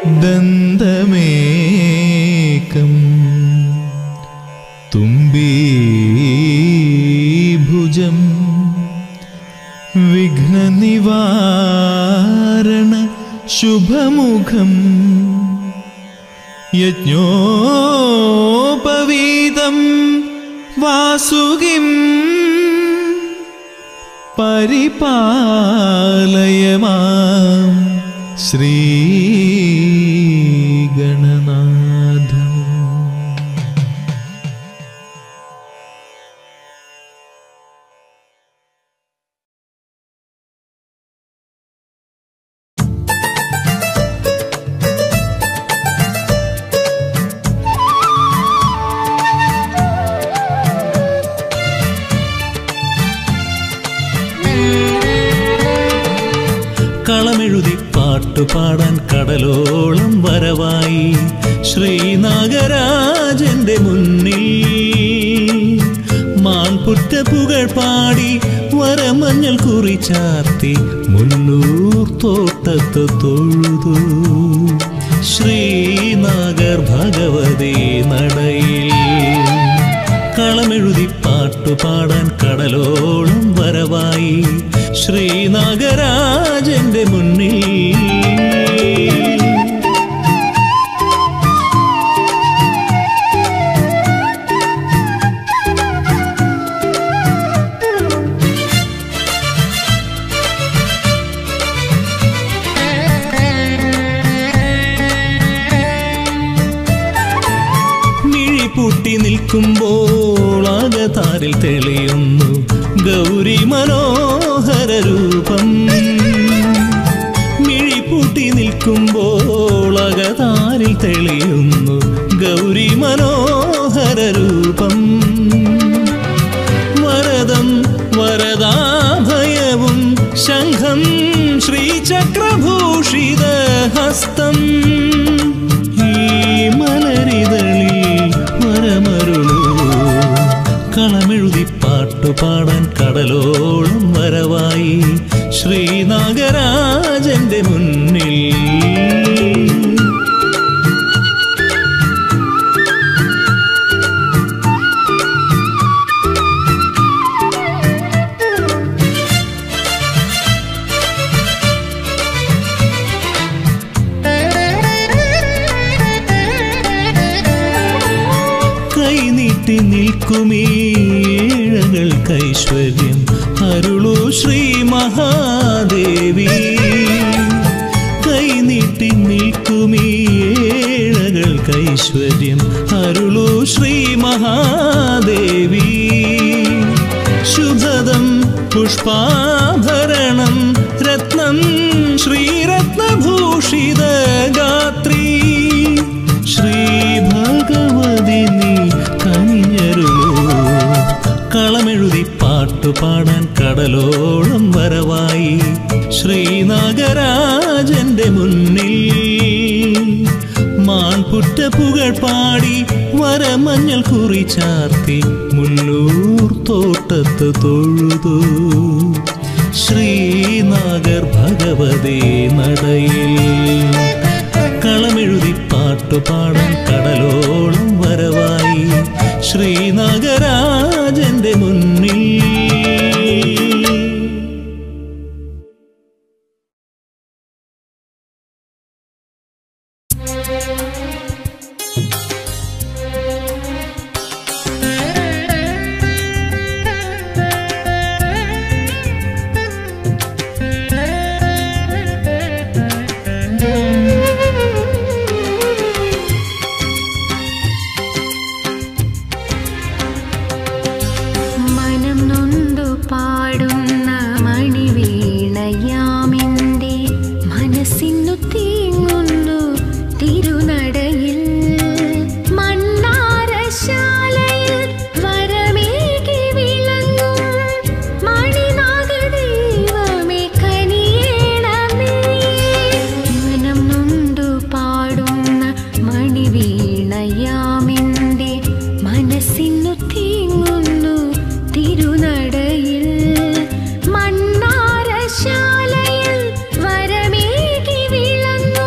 ദന്തമേകം തുമ്പീഭുജം വിഘ്നനിവാരണ ശുഭമുഖം യജ്ഞോപവീതം വാസുകിം പരിപാലയ മാം ശ്രീഗണനാഥം കളമെഴുതി പാട്ടുപാടാൻ കടലോളം വരവായി ശ്രീനാഗരാജന്റെ മുന്നിൽ മാൺപുറ്റ പുകൾ പാടി വരമഞ്ഞൾ കുറിച്ചാർത്തി മുന്നൂർ തോട്ടത്ത് തൊഴുതു ശ്രീനാഗർ ഭഗവതി നടയിൽ കളമെഴുതി പാട്ടുപാടാൻ കടലോളം വരവായി ശ്രീനാഗരാജന്റെ മുന്നിൽ മിഴിപൂട്ടി നിൽക്കുമ്പോൾ ആകതാരിൽ തെളിയുന്നു ഗൗരി മനോഹര രൂപം മിഴിപൂട്ടി നിൽക്കുമ്പോൾ അകതാരിൽ തെളിയുന്നു ഗൗരി മനോഹര രൂപം വരദം വരദാഭയവും ശംഖം ശ്രീചക്രഭൂഷിത ഹസ്തം ഈ മലരിതളിൽ വരമരുളൂ കളമെഴുതി പാട്ടുപാടാൻ കടലോളം വരവായി ശ്രീനാഗരാജന്റെ മുന്നിൽ കൈനീട്ടി നിൽക്കുമേഴകൾക്കൈശ്വര്യം അരുളൂ ശ്രീ മഹാദേവി കൈനീട്ടി നിൽക്കുമേഴകൾക്കൈശ്വര്യം അരുളൂ ശ്രീ മഹാദേവി ശുഭദം പുഷ്പാഭരണം രത്നം ശ്രീരത്നഭൂഷിത ഗാത്രീ ശ്രീ ഭഗവതി നീ കനിഞ്ഞരുളൂ കളമെഴുതി പാട്ടുപാടാൻ കടലോളം വരവായി ശ്രീനാഗരാജന്റെ മുന്നിൽ മാൺപുറ്റ പുകൾ പാടി വരമഞ്ഞൾ കുറിച്ചാർത്തി മുന്നൂർ തോട്ടത്ത് തൊഴുതു ശ്രീനാഗർ ഭഗവതി നടയിൽ കളമെഴുതി പാട്ടുപാടാൻ കടലോളം വരവായി ശ്രീനാഗരാജന്റെ മുന്നിൽ മനം നൊന്തു പാടുന്ന മണിവീണയാമിൻ്റെ മനസ്സിന്നു തീങ്ങുന്നു തിരുനടയിൽ മണ്ണാരശാലയിൽ വരമേകി വിളങ്ങും മണിനാഗദൈവമേ കനിയേണമേ മനം നൊന്തു പാടുന്ന മണിവീണയാമിൻ്റെ മനസ്സിന്നു തീങ്ങുന്നു തിരുനടയിൽ മണ്ണാരശാലയിൽ വരമേകി വിളങ്ങും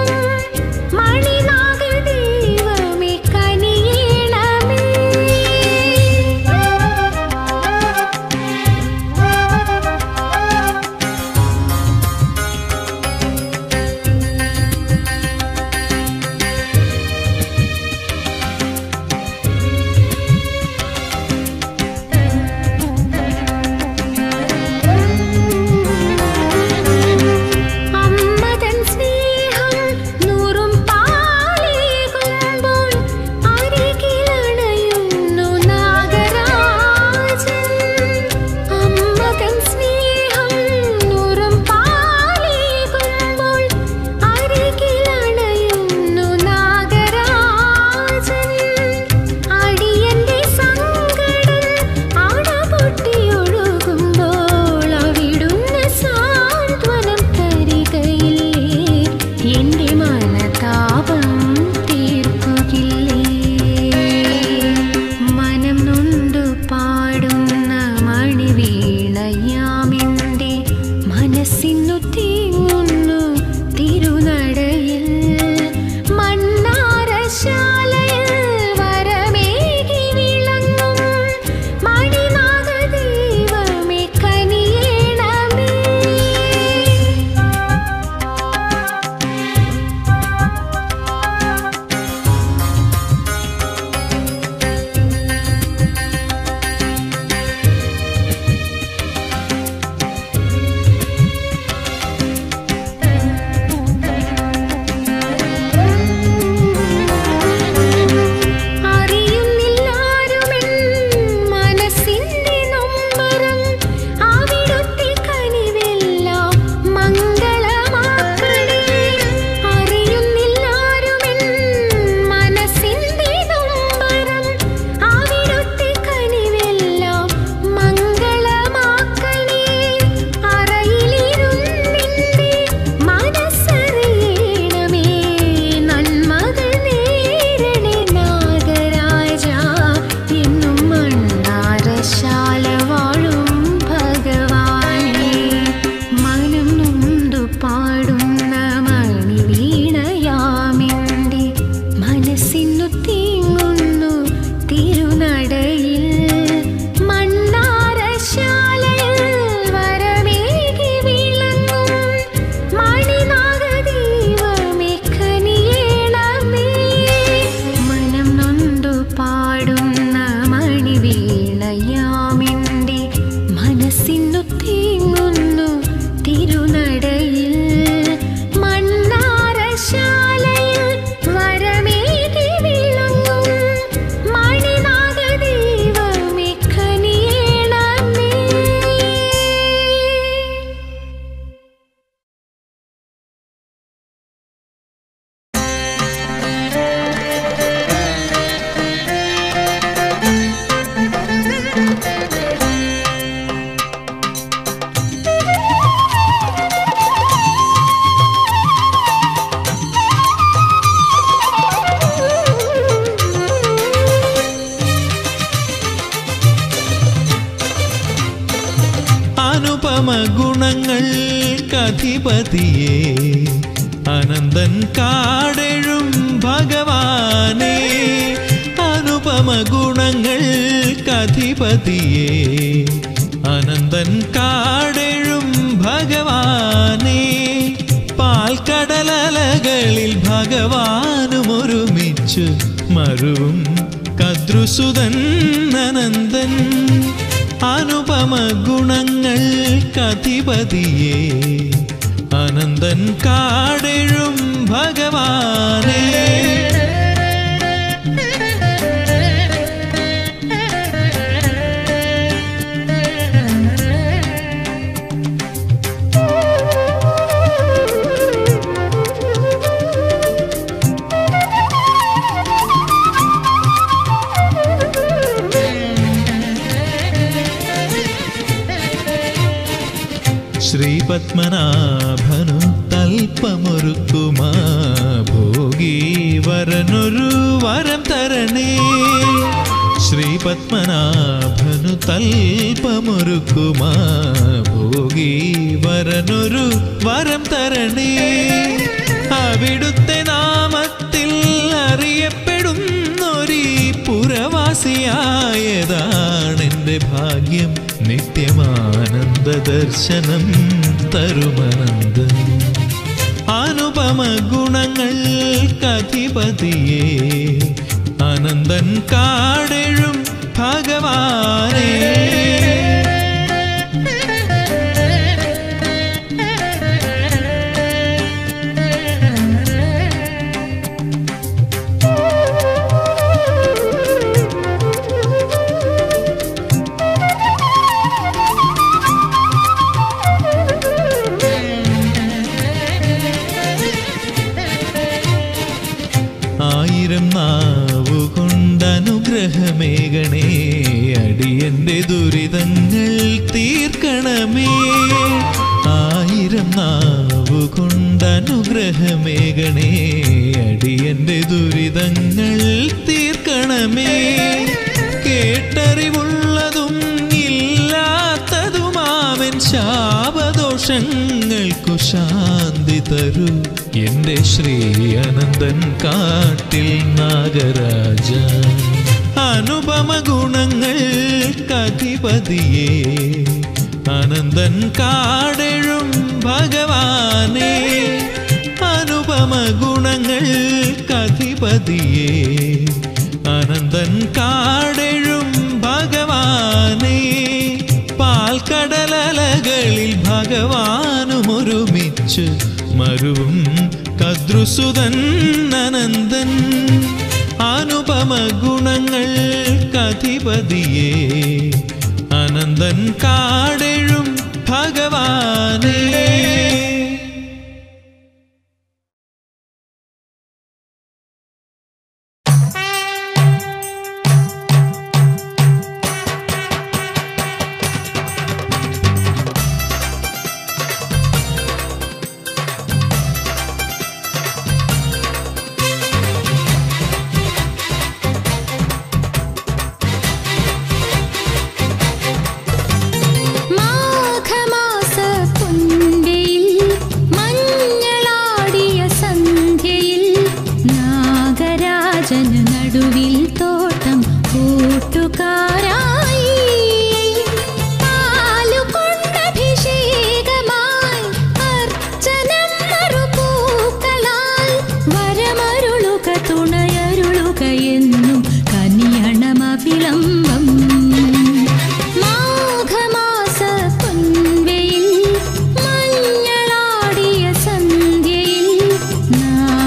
യാഗശാലയിൽ വരമേകി വിളങ്ങും മണിനാഗ ദൈവമേ കനിയേണമേ അനുപമ ഗുണങ്ങൾക്കധിപതിയെ അനന്തൻ കാടെഴും ഭഗവാനെ അനുപമ ഗുണങ്ങൾക്കധിപതിയെ അനന്തൻ കാടെഴും ഭഗവാനെ പാൽക്കടലലകളിൽ ഭഗവാനും ഒരുമിച്ചു മരുവും കദ്രുസുതൻ അനന്തൻ അനുപമ ഗുണങ്ങൾക്കധിപതിയെ അനന്തൻ കാടെഴും ഭഗവാനെ ശ്രീപത്മനാഭനു തൽപ്പമൊരുക്കുമാ ഭോഗി വരനൊരു വരം തരണേ ശ്രീപത്മനാഭനു തൽപ്പമൊരുക്കുമാ ഭോഗി വരനൊരു വരം തരണേ അവിടുത്തെ നാമത്തിൽ അറിയപ്പെടുന്നൊരീ പുരവാസിയായതാണെന്റെ ഭാഗ്യം നിത്യമാനന്ദ ദർശനം തരുമനന്ദം അനുപമ ഗുണങ്ങൾക്കധിപതിയെ അനന്തൻ കാടെഴും ഭഗവാനേ ആയിരം നാവുകൊണ്ടനുഗ്രഹമേകണേ അടിയന്റെ ദുരിതങ്ങൾ തീർക്കണമേ ആയിരം നാവുകൊണ്ടനുഗ്രഹമേകണേ അടിയന്റെ ദുരിതങ്ങൾ തീർക്കണമേ കേട്ടറിവുള്ളതും ഇല്ലാത്തതുമാവൻ ശാപദോഷങ്ങൾക്കു ശാന്തി തരൂ എന്റെ ശ്രീ അനന്തൻ കാട്ടിൽ നാഗരാജ അനുപമ ഗുണങ്ങൾ കധിപതിയെ അനന്തൻ കാടെഴും ഭഗവാനെ അനുപമ ഗുണങ്ങൾ കധിപതിയെ അനന്തൻ കാടെഴും ഭഗവാനെ പാൽക്കടലലകളിൽ ഭഗവാനും ഒരുമിച്ച് മരുവും കദ്രുസുതൻ അനന്തൻ അനുപമ ഗുണങ്ങൾ കധിപതിയെ അനന്തൻ കാടെഴും ഭഗവാനേ മാഘമാസ പുൻപയിൽ മഞ്ഞളാടിയ സന്ധ്യയിൽ നാഗരാജന് നടുവിൽ തോട്ടം കൂട്ടുകാരായി പാലുകൊണ്ടഭിഷേകമായി അർച്ചനം നറുപൂക്കളാൽ വരമരുളുക തുണയരുളുക എന്നും കനിയണമവിളംബം മാഘമാസ പൊൻവെയിൽ മഞ്ഞളാടിയ സന്ധ്യയിൽ നാഗരാജന്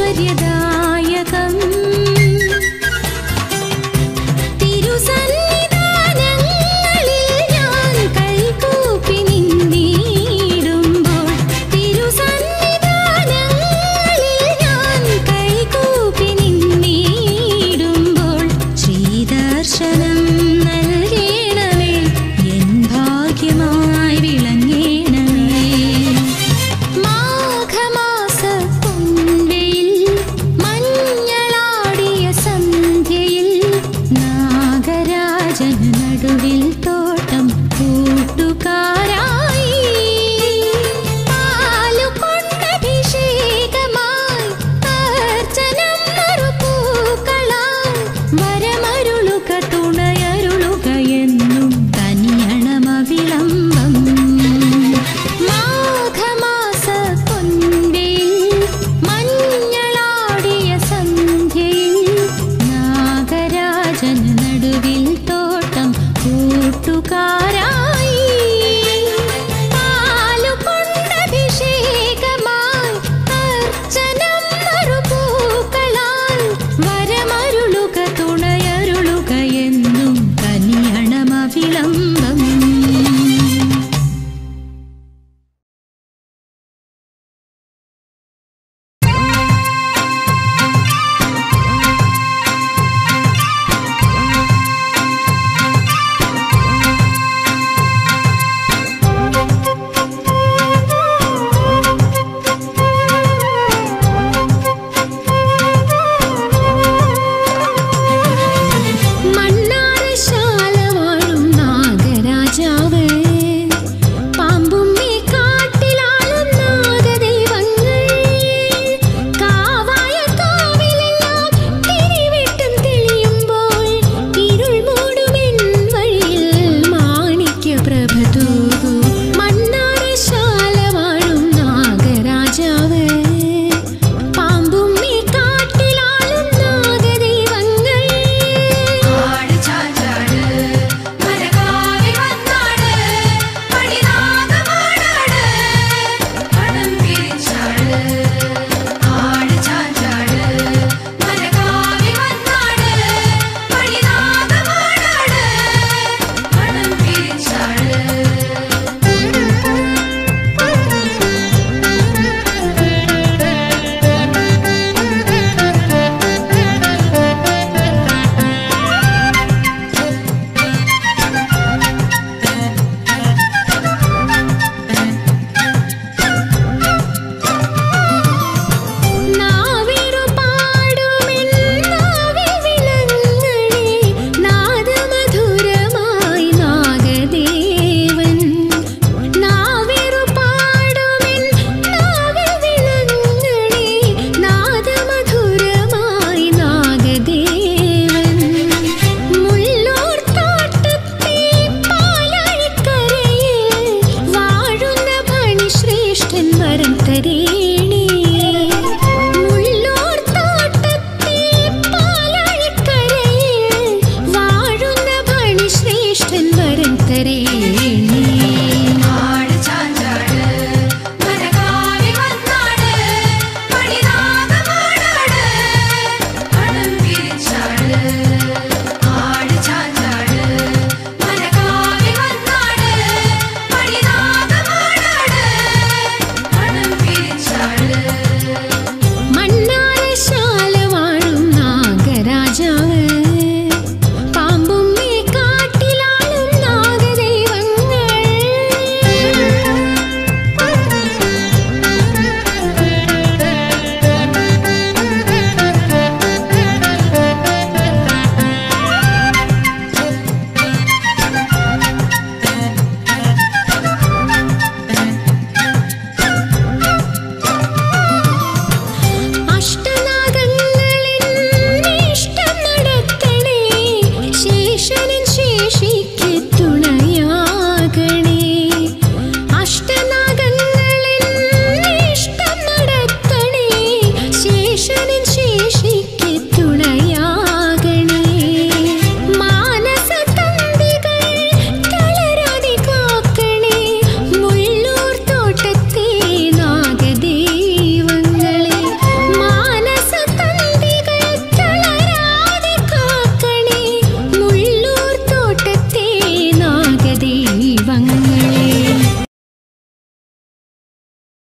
ഐശ്വര്യദാ